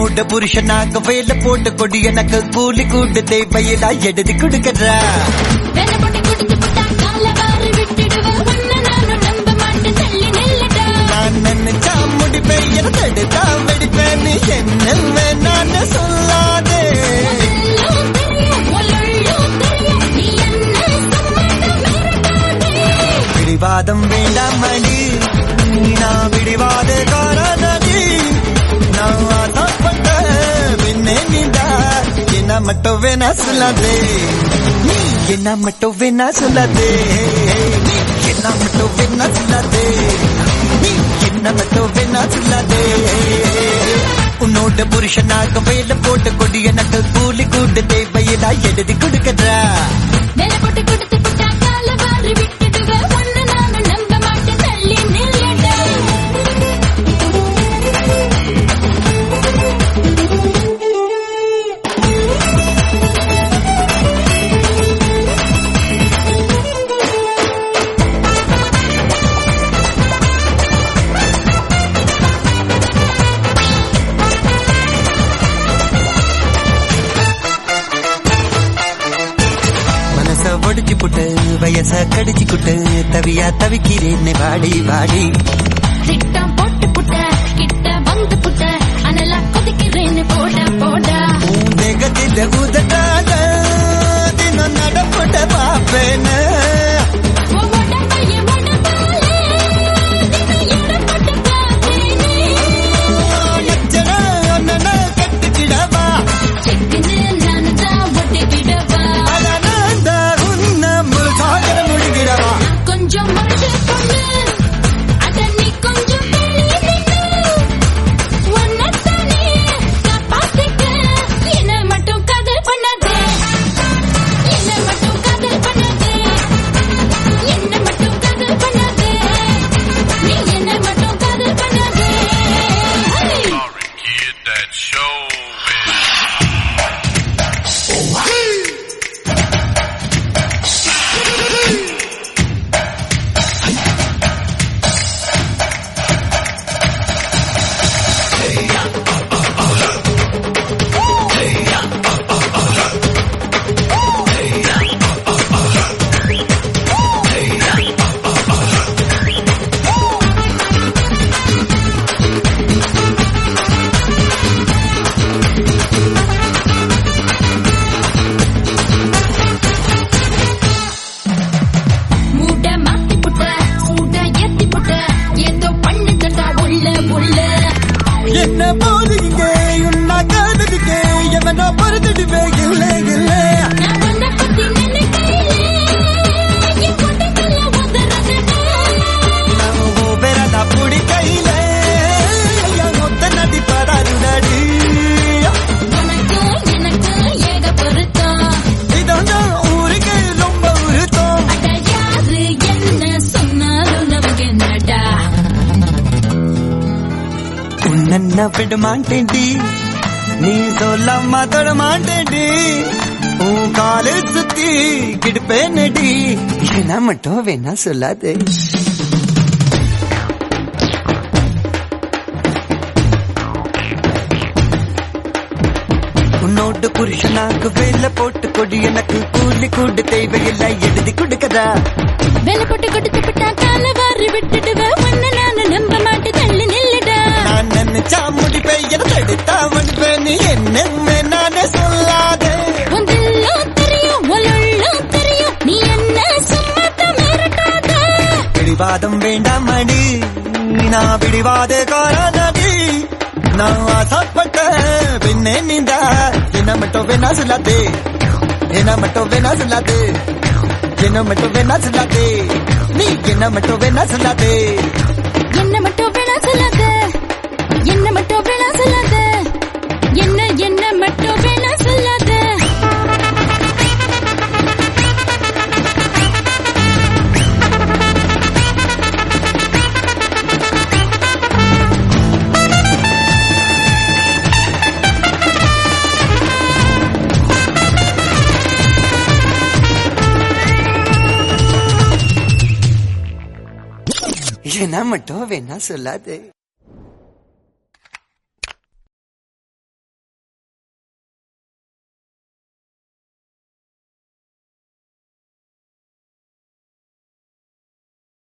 உன்னோட புருஷனாக வேலை போட்டு கொடி எனக்கு கூலி கூட்டு தேவையிடா எழுதி கொடுக்கறா வேலை போட்டு கொடுத்து புட்டா கால வாரி விட்டுடுவேன் உன்னை நானும் நம்ப மாட்டேன் தள்ளி நில்லுடா நான் நினைச்சா முடிப்பேன் என தடுத்தா வெடிப்பேன் நீ என்ன வேணான்னு சொல்லாதே எல்லாம் தெரியும் உள்ளுள்ளும் தெரியும் நீ என்ன சம்மதம் மிரட்டாதே பிடிவாதம் வேண்டாம் மணி நான் பிடிவாத காரணி நான் ஆசைப்பட்ட பின்னே நீடா என்ன மட்டும் வேணா சொல்லாதே நீ என்ன மட்டும் வேணா சொல்லாதே நீ என்ன மட்டும் வேணா சொல்லாதே நீ என்ன மட்டும் வேணா சொல்லாதே உன்னோட புருஷனாக வேலை போட்டு கொடி எனக்கு கூலி கூட்டு தேவையிடா எழுதி கொடுக்கறா வேலை போட்டு கொடுத்து புட்டா கால வாரி விட்டுடுவேன் உன்னை நானும் நம்ப மாட்டேன் தள்ளி நில்லுடா மனச ஒடிச்சு புட்டு வயச கடிச்சு குட்டு தவியா தவிக்கிறேன் வாடி வாடி திட்டம் போட்டு புட்ட கிட்ட வந்து புட்ட அனலா கொதிக்கிறேன்னு போட போட உன் தேகத்தில உதட்டாத தினம் நடப்பட்ட பாப்பேன்னு உன் உடம்பையே உடம்பாலே தினம் இடப்பட்டு பார்த்தேனே லட்சணம் ஒன்னன கட்டுக்கிடவா செக்குன்னு நானு தான் ஒட்டிக்கிடவா அதான உன்ன முழு சாகர முடிக்கிறவா நான் கொஞ்சம் மனசு பொண்ணு அத நீ கொஞ்சம் வெளியே நின்னு உன்னைத்தானே காப்பாத்திக்க என்ன மட்டும் காதல் பண்ணாதே என்ன மட்டும் காதல் பண்ணாதே என்ன மட்டும் காதல் பண்ணாதே நீ என்ன மட்டும் காதல் பண்ணாதே ஹே! Sorry, kid, that show is. மூட மாத்தி புட்ட சூட ஏத்தி புட்ட ஏதோ பண்ணுதடா உள்ள உள்ள என்ன போதுங்க உன்னா காதலிக்க எவனோ பொறுத்துடுவே இல்லை இல்லை நான் உன்னை பத்தி நினைக்கையிலே என் கொட்டைக்குள்ள உதறதடா பெறதா பிடிக்கையில மொத்த நதி படாதுடாடி உனக்கு எனக்கு ஏக பொருத்தம் இதான் ஊருக்கு ரொம்ப உருத்தம் அட யாரு என்ன சொன்னாலும் நமக்கு என்னடா உன்ன விட மாட்டேன்டி நீ சொல்லாம தொட மாட்டேன்டி உன் காலு சுத்தி கிடுப்பேனடி என்ன மட்டும் வேணா சொல்லாதே உன்னோட புருஷனாக்கு வேலை போட்டு கொடி எனக்கு கூலி கூடு தேவையில்லை எழுதி கொடுக்கறா வேலை போட்டு கொடுத்து விட்டா கால வாரி விட்டுடுவேன் உன்னை நானு நம்ப மாட்டேன் தள்ளி நில்லுடா நான் நினைச்சா முடிப்பேன் என தடுத்தா முடிப்பேன் நீ என்ன நானே சொல்லாதே உந்தெல்லாம் தெரியும் உள்ளுள்ளும் தெரியும் நீ என்ன சும்மாத்தான் மிரட்டாத பிடிவாதம் வேண்டாம் அடி நான் பிடிவாத காரணடி நான் ஆசைப்பட்ட பின்னே நீந்தா என்ன மட்டும் வேணா சொல்லாதே என்ன மட்டும் வேணா சொல்லாதே என்ன மட்டும் வேணா சொல்லாதே நீ என்ன மட்டும் வேணா சொல்லாதே என்ன மட்டும் வேணா சொல்லாத என்ன மட்டும் வேணா சொல்லாத என்ன என்ன மட்டும் வேணா சொல்லாத என்ன மட்டும் வேணா சொல்லாதே